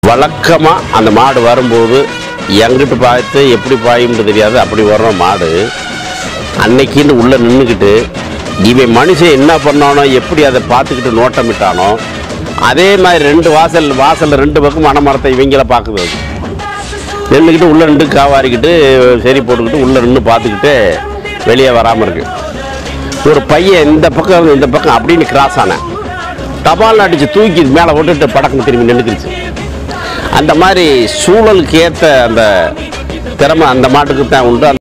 வழக்கமாக அந்த மாடு வரும்போது எங்கிட்டு பார்த்து எப்படி பாயும்னு தெரியாது அப்படி வர்ற மாடு அன்னைக்குன்னு உள்ளே நின்றுக்கிட்டு இவன் மனுஷன் என்ன பண்ணானோ எப்படி அதை பார்த்துக்கிட்டு நோட்டமிட்டானோ அதே மாதிரி ரெண்டு வாசல் வாசலில் ரெண்டு பக்கம் மணமரத்தை இவங்கள பார்க்குது அது நின்றுக்கிட்டு உள்ளே நின்று காவாரிக்கிட்டு சரி போட்டுக்கிட்டு உள்ளே நின்று பார்த்துக்கிட்டு வெளியே வராமல் இருக்கு ஒரு பையன் இந்த பக்கம் இந்த பக்கம் அப்படின்னு கிராஸ் ஆனேன் தபால் அடித்து தூக்கி மேலே விட்டுட்டு படக்குன்னு திரும்பி நின்றுக்கிருச்சு அந்த மாதிரி சூழலுக்கு ஏற்ற அந்த திறமை அந்த மாட்டுக்கு தான் உண்டு